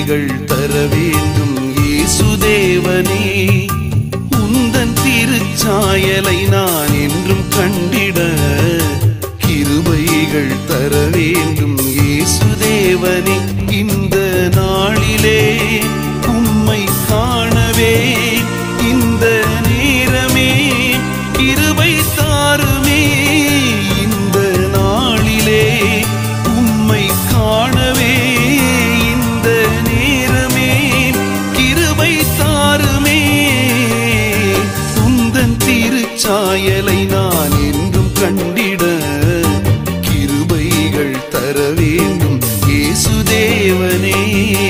கிருபைகள் தர வேண்டும் இயேசுதேவனே உந்தன் திருச்சாயலை நான் என்றும் கண்டிட கிருபைகள் தர வேண்டும் இயேசுதேவனே இந்த நாளிலே உம்மை காணவே இந்த நேரமே கிருபை தாருமே இந்த நாளிலே உம்மை காணவே இந்த நேரமே கிருபை தாருமே உந்தன் திருச்சாயலை நான் என்றும் கண்டிட கிருபைகள் தர வேண்டும் இயேசுதேவனே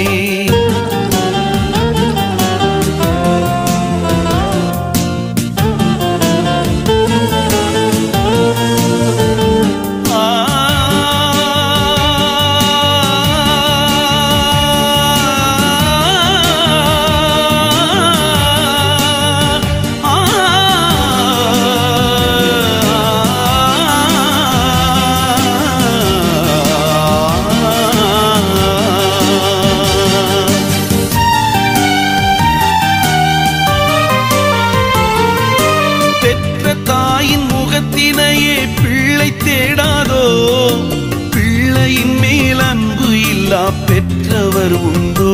பெற்ற தாயின் முகத்தினையே பிள்ளை தேடாதோ பிள்ளையின் மேல் அன்பு இல்லா பெற்றவர் உண்டோ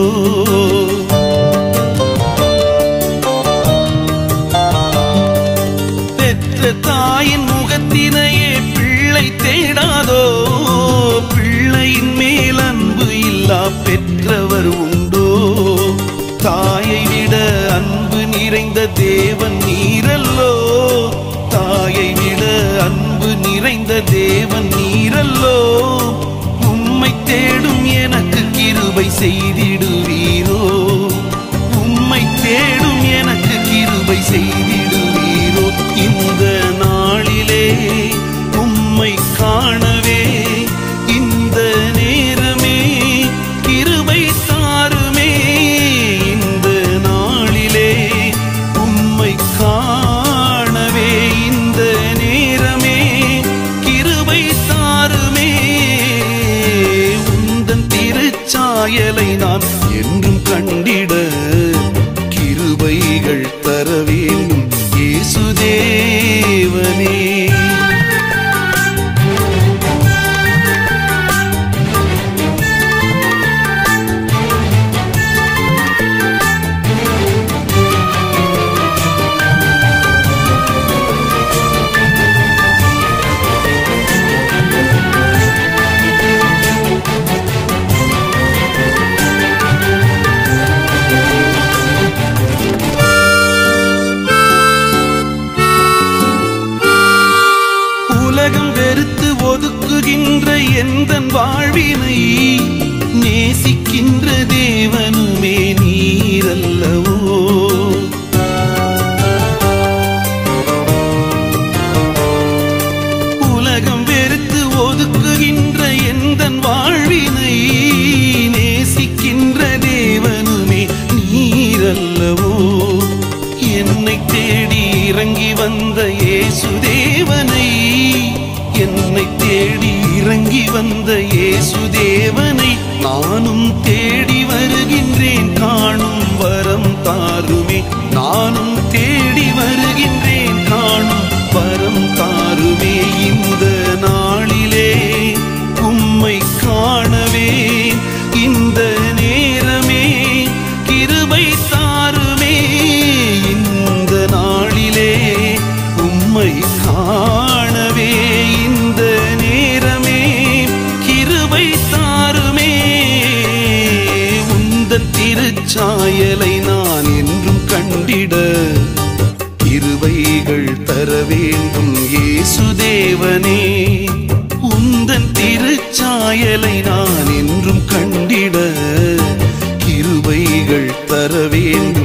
பெற்ற தாயின் முகத்தினையே பிள்ளை தேடாதோ பிள்ளையின் மேல் அன்பு இல்லா பெற்றவர் உண்டோ தாயை விட அன்பு நிறைந்த தேவன் நீரல்லோ தாயை விட அன்பு நிறைந்த தேவன் நீரல்லோ உம்மை தேடும் எனக்கு கிருபை செய்திடுவீரோ உம்மை தேடும் எனக்கு கிருபை செய்திடுவீரோ இந்த நாளிலே உம்மை காணவே இந்த நேரமே கிருபை தாருமே இந்த நாளிலே உம்மை காணவே இந்த நேரமே கிருபை தாருமே உந்தன் திருச்சாயலை நான் என்றும் கண்டிட கிருபைகள் தர வேண்டும் இயேசுதேவனே உலகம் வெறுத்து ஒதுக்குகின்ற எந்தன் வாழ்வினை நேசிக்கின்ற தேவனுமே நீரல்லவோ உலகம் வெறுத்து ஒதுக்குகின்ற எந்தன் வாழ்வினை நேசிக்கின்ற தேவனுமே நீரல்லவோ என்னை தேடி இறங்கி வந்த இயேசு தேவனை என்னை தேடி இறங்கி வந்த இயேசு தேவனை நானும் தேடி வருகின்றேன் காணும் வரம் தாருமே நானும் தேடி வருகின்றேன் காணும் வரம் தாருமே இந்த நாளிலே உம்மை காணவே இந்த நேரமே கிருபை தாருமே இந்த நாளிலே உம்மை காணவே இந்த நேரமே கிருபை தாருமே உந்தன் திருச்சாயலை நான் என்றும் கண்டிட கிருபைகள் தர வேண்டும் இயேசுதேவனே உந்தன் திருச்சாயலை நான் என்றும் கண்டிட கிருபைகள் தர வேண்டும்